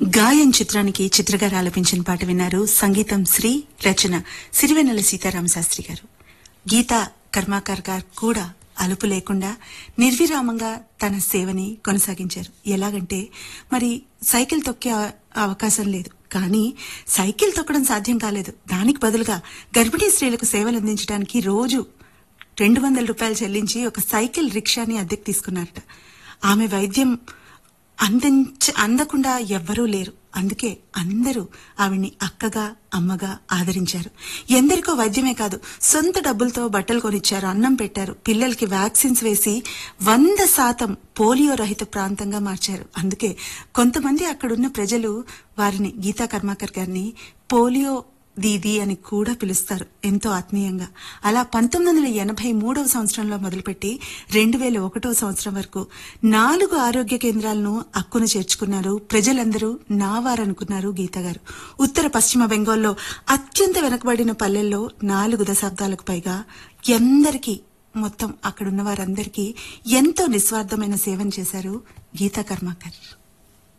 గాయం చిత్రానికి చిత్రగారు ఆలపించిన పాట విన్నారు సంగీతం శ్రీ రచన సిరివెన్నెల సీతారామ శాస్త్రి గారు గీతా కర్మాకర్ గారు కూడా అలుపు లేకుండా నిర్విరామంగా తన సేవని కొనసాగించారు ఎలాగంటే మరి సైకిల్ తొక్కే అవ- అవకాశం లేదు కానీ సైకిల్ తొక్కడం సాధ్యం కాలేదు దానికి బదులుగా గర్భిణీ స్త్రీలకు సేవలు అందించడానికి రోజు రెండు వందల రూపాయలు చెల్లించి ఒక సైకిల్ రిక్షాని అద్దెకు తీసుకున్నారట ఆమె వైద్యం అందించ అందకుండా ఎవ్వరూ లేరు అందుకే అందరూ ఆవిడ్ని అక్కగా అమ్మగా ఆదరించారు ఎందరికో వైద్యమే కాదు సొంత డబ్బులతో బట్టలు కొనిచ్చారు అన్నం పెట్టారు పిల్లలకి వ్యాక్సిన్స్ వేసి వంద శాతం పోలియో రహిత ప్రాంతంగా మార్చారు అందుకే కొంతమంది అక్కడున్న ప్రజలు వారిని గీతా కర్మాకర్ గారిని పోలియో దీది అని కూడా పిలుస్తారు ఎంతో ఆత్మీయంగా అలా పంతొమ్మిది వందల ఎనభై మూడవ సంవత్సరంలో మొదలుపెట్టి రెండు వేల ఒకటో సంవత్సరం వరకు నాలుగు ఆరోగ్య కేంద్రాలను అక్కున చేర్చుకున్నారు ప్రజలందరూ నా వారనుకున్నారు గీత గారు ఉత్తర పశ్చిమ బెంగాల్లో అత్యంత వెనకబడిన పల్లెల్లో నాలుగు దశాబ్దాలకు పైగా ఎందరికీ మొత్తం అక్కడున్న వారందరికీ ఎంతో నిస్వార్థమైన సేవను చేశారు గీతా కర్మాకర్